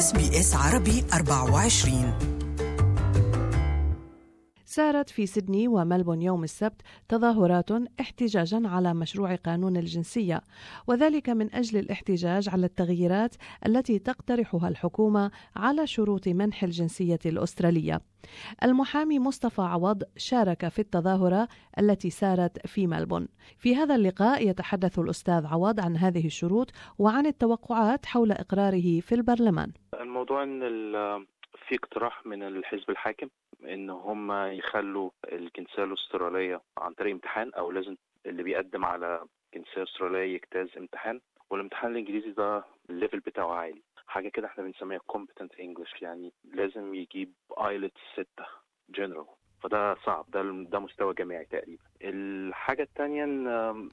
اس بي اس عربي 24 سارت في سيدني وملبون يوم السبت تظاهرات احتجاجا على مشروع قانون الجنسيه وذلك من اجل الاحتجاج على التغييرات التي تقترحها الحكومه على شروط منح الجنسيه الاستراليه. المحامي مصطفى عوض شارك في التظاهره التي سارت في ملبون. في هذا اللقاء يتحدث الاستاذ عوض عن هذه الشروط وعن التوقعات حول اقراره في البرلمان. الموضوع ان في اقتراح من الحزب الحاكم ان هم يخلوا الجنسيه الاستراليه عن طريق امتحان او لازم اللي بيقدم على جنسيه استراليه يجتاز امتحان والامتحان الانجليزي ده الليفل بتاعه عالي حاجه كده احنا بنسميها competent English يعني لازم يجيب ايلتس 6 جنرال فده صعب ده ده مستوى جامعي تقريبا الحاجه الثانيه ان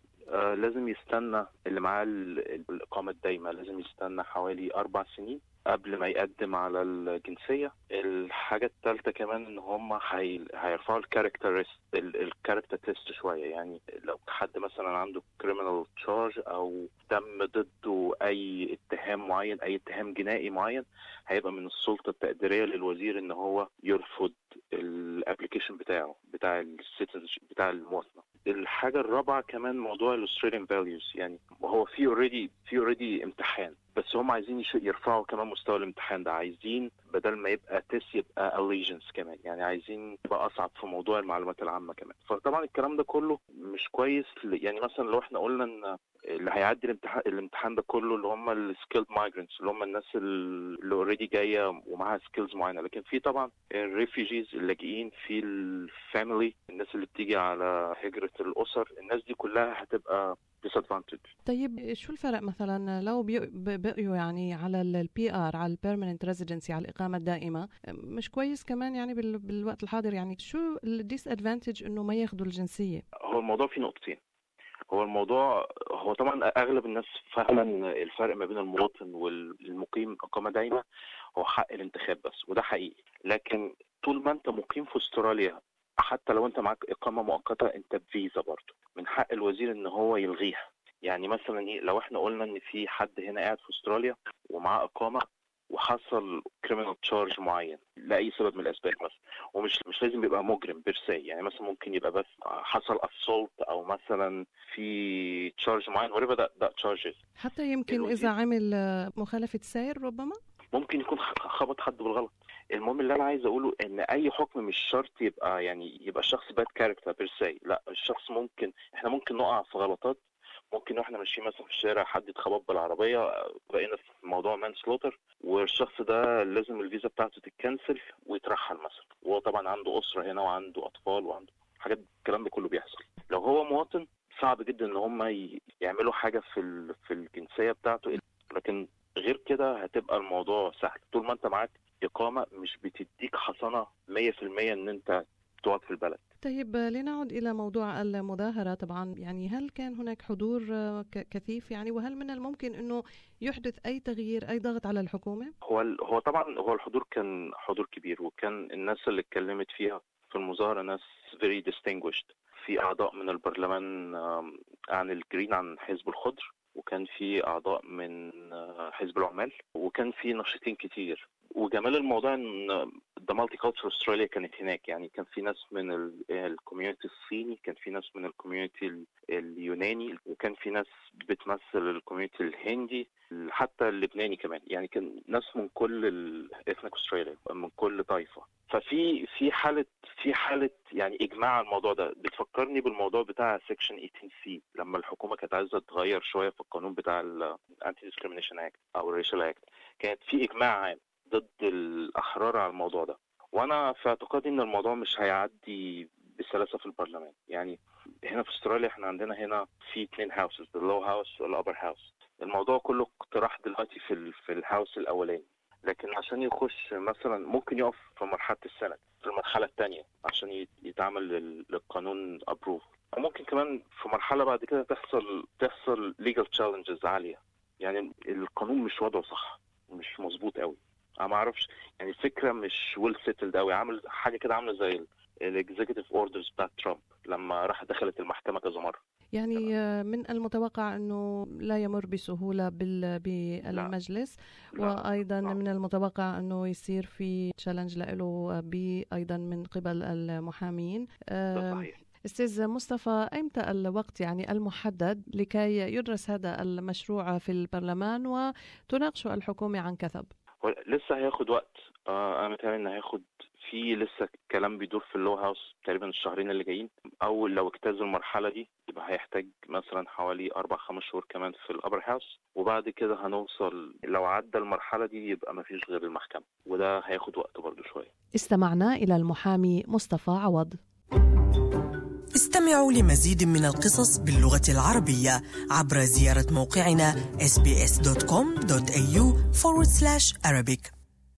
آه لازم يستنى اللي معاه الإقامة الدايمة لازم يستنى حوالي أربع سنين قبل ما يقدم على الجنسية الحاجة الثالثة كمان ان هم هيرفعوا الكاركتر الكاركتر تيست شوية يعني لو حد مثلا عنده كريمنال تشارج او تم ضده اي اتهام معين اي اتهام جنائي معين هيبقى من السلطة التقديرية للوزير ان هو يرفض الابلكيشن بتاعه بتاع بتاع المواطنة الحاجة الرابعة كمان موضوع الاستراليان فاليوز يعني هو في اوريدي في اوريدي امتحان بس هم عايزين يرفعوا كمان مستوى الامتحان ده عايزين بدل ما يبقى تيست يبقى allegiance كمان يعني عايزين يبقى اصعب في موضوع المعلومات العامه كمان فطبعا الكلام ده كله مش كويس يعني مثلا لو احنا قلنا ان اللي هيعدي الامتحان الامتحان ده كله اللي هم السكيلد مايجرنتس اللي هم الناس اللي اوريدي جايه ومعاها سكيلز معينه لكن في طبعا الريفيجيز اللاجئين في الفاميلي الناس اللي بتيجي على هجره الاسر الناس دي كلها هتبقى disadvantage طيب شو الفرق مثلا لو بقيوا يعني على البي ار على البيرمننت ريزيدنسي على الاقامه الدائمه مش كويس كمان يعني بالوقت الحاضر يعني شو الديس ادفانتج انه ما ياخذوا الجنسيه هو الموضوع فيه نقطتين هو الموضوع هو طبعا اغلب الناس فاهمه ان الفرق ما بين المواطن والمقيم اقامه دائمه هو حق الانتخاب بس وده حقيقي لكن طول ما انت مقيم في استراليا حتى لو انت معاك اقامه مؤقته انت بفيزا برضه من حق الوزير ان هو يلغيها يعني مثلا ايه لو احنا قلنا ان في حد هنا قاعد في استراليا ومعاه اقامه وحصل كريمنال تشارج معين لاي سبب من الاسباب مثلا ومش مش لازم يبقى مجرم بيرسي يعني مثلا ممكن يبقى بس حصل اسولت او مثلا في تشارج معين وريفر ذات ذات تشارجز حتى يمكن اذا عمل مخالفه سير ربما ممكن يكون خبط حد بالغلط المهم اللي انا عايز اقوله ان اي حكم مش شرط يبقى يعني يبقى الشخص باد كاركتر بيرسي لا الشخص ممكن احنا ممكن نقع في غلطات ممكن واحنا ماشيين مثلا في الشارع حد اتخبط بالعربيه بقينا في موضوع مان سلوتر والشخص ده لازم الفيزا بتاعته تتكنسل ويترحل مثلا وهو طبعا عنده اسره هنا وعنده اطفال وعنده حاجات الكلام ده كله بيحصل لو هو مواطن صعب جدا ان هم يعملوا حاجه في في الجنسيه بتاعته لكن غير كده هتبقى الموضوع سهل طول ما انت معاك اقامه مش بتديك حصانه 100% ان انت تقعد في البلد طيب لنعد الى موضوع المظاهره طبعا يعني هل كان هناك حضور كثيف يعني وهل من الممكن انه يحدث اي تغيير اي ضغط على الحكومه؟ هو هو طبعا هو الحضور كان حضور كبير وكان الناس اللي اتكلمت فيها في المظاهره ناس very distinguished في اعضاء من البرلمان عن الجرين عن حزب الخضر وكان في اعضاء من حزب العمال وكان في ناشطين كتير وجمال الموضوع ان ذا مالتي كالتشر استراليا كانت هناك يعني كان في ناس من الكوميونتي الصيني كان في ناس من الكوميونتي اليوناني وكان في ناس بتمثل الكوميونتي الهندي حتى اللبناني كمان يعني كان ناس من كل الاثنيك استراليا من كل طائفه ففي في حاله في حاله يعني اجماع على الموضوع ده بتفكرني بالموضوع بتاع سيكشن 18 سي لما الحكومه كانت عايزه تغير شويه في القانون بتاع الانتي ديسكريميشن اكت او الريشال اكت كانت في اجماع عام ضد الاحرار على الموضوع ده وانا في اعتقادي ان الموضوع مش هيعدي بسلاسه في البرلمان يعني هنا في استراليا احنا عندنا هنا في اثنين هاوسز اللو هاوس والابر هاوس الموضوع كله اقتراح دلوقتي في في الهاوس الاولاني لكن عشان يخش مثلا ممكن يقف في مرحله السنه في المرحله الثانيه عشان يتعمل للقانون ابروف وممكن كمان في مرحله بعد كده تحصل تحصل ليجل تشالنجز عاليه يعني القانون مش وضعه صح مش مظبوط قوي انا ما اعرفش يعني الفكره مش ويل سيتلد قوي عامل حاجه كده عامله زي الاكزيكتيف اوردرز بتاعت ترامب لما راح دخلت المحكمه كذا مره يعني آه، من المتوقع أنه لا يمر بسهولة بالمجلس لا. وأيضا لا. من المتوقع أنه يصير في تشالنج له أيضا من قبل المحامين ده صحيح استاذ مصطفى ايمتى الوقت يعني المحدد لكي يدرس هذا المشروع في البرلمان وتناقش الحكومه عن كثب؟ هو لسه هياخد وقت آه انا متهيألي ان هياخد في لسه كلام بيدور في اللو هاوس تقريبا الشهرين اللي جايين او لو اجتازوا المرحله دي يبقى هيحتاج مثلا حوالي اربع خمس شهور كمان في الابر هاوس وبعد كده هنوصل لو عدى المرحله دي يبقى ما فيش غير المحكمه وده هياخد وقت برضه شويه استمعنا الى المحامي مصطفى عوض استمعوا لمزيد من القصص باللغة العربية عبر زيارة موقعنا sbs.com.au forward slash Arabic